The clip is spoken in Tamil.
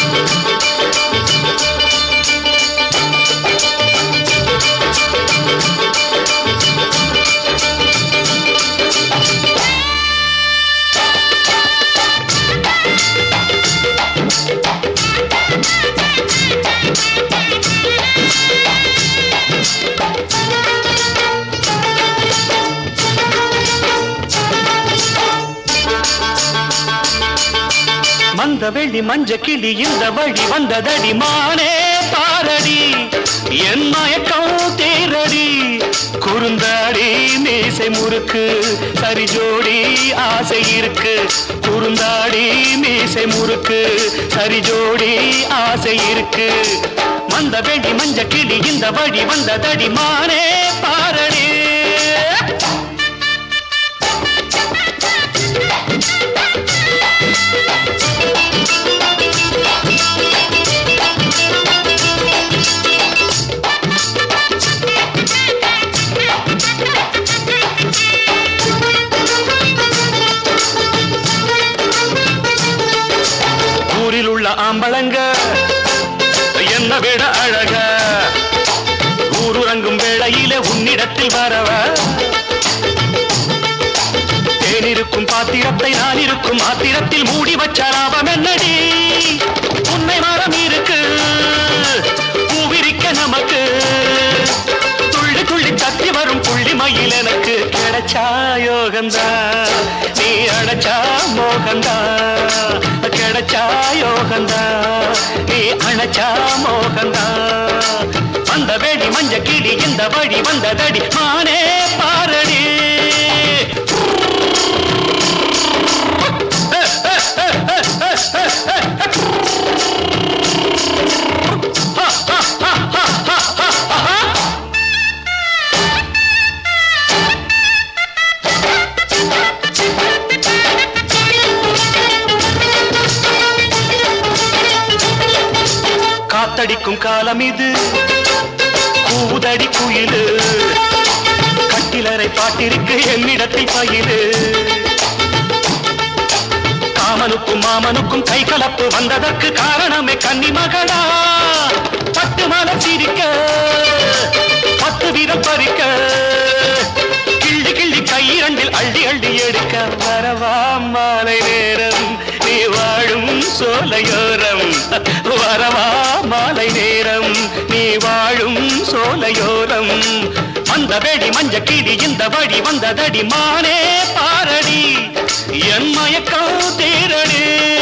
மந்த வெள்ளி மஞ்ச கிளி இந்த வழி வந்ததடி மானே பாரடி என் மயக்கம் தேரடி குறுந்தாடி மீசை முறுக்கு சரி ஜோடி ஆசை இருக்கு குறுந்தாடி மீசை முறுக்கு சரி ஜோடி ஆசை இருக்கு மந்த வெள்ளி மஞ்ச கிளி இந்த வழி வந்ததடி மானே பாரடி ஊரில் உள்ள ஆம்பளங்க என்ன விட அழக ஊருறங்கும் வேளையிலே உன்னிடத்தில் வரவ தேனிருக்கும் பாத்திரத்தை நான் இருக்கும் ஆத்திரத்தில் மூடி வச்ச லாபம் என்னடி உன்னை மரம் இருக்கு பூவிரிக்க நமக்கு துள்ளி துள்ளி தத்தி வரும் புள்ளி மயில் எனக்கு கிடைச்சா யோகந்தா நீ அடைச்சா மோகந்தா கிடைச்சா யோகந்தா நீ அணைச்சா மோகந்தா வந்த வேடி மஞ்ச கிளி இந்த வழி வந்ததடி மானே பாரடி காத்தடிக்கும் காலம் இது கூதடி குயிலு கட்டிலறை பாட்டிருக்கு என்னிடத்தில் பயிலு காமனுக்கும் மாமனுக்கும் கை கலப்பு வந்ததற்கு காரணமே கன்னி மகளா பட்டு மலர் சிரிக்க பத்து வீரம் பறிக்க கிள்ளி கிள்ளி கையிரண்டில் அள்ளி அள்ளி எடுக்க வரவா மாலை நேரம் நீ வாழும் சோலையோரம் வரவா மாலை நேரம் நீ வாழும் சோலையோரம் அந்த வெடி மஞ்ச கிளி இந்த வழி வந்ததடி மானே பாரடி என் மயக்கம் தேரடி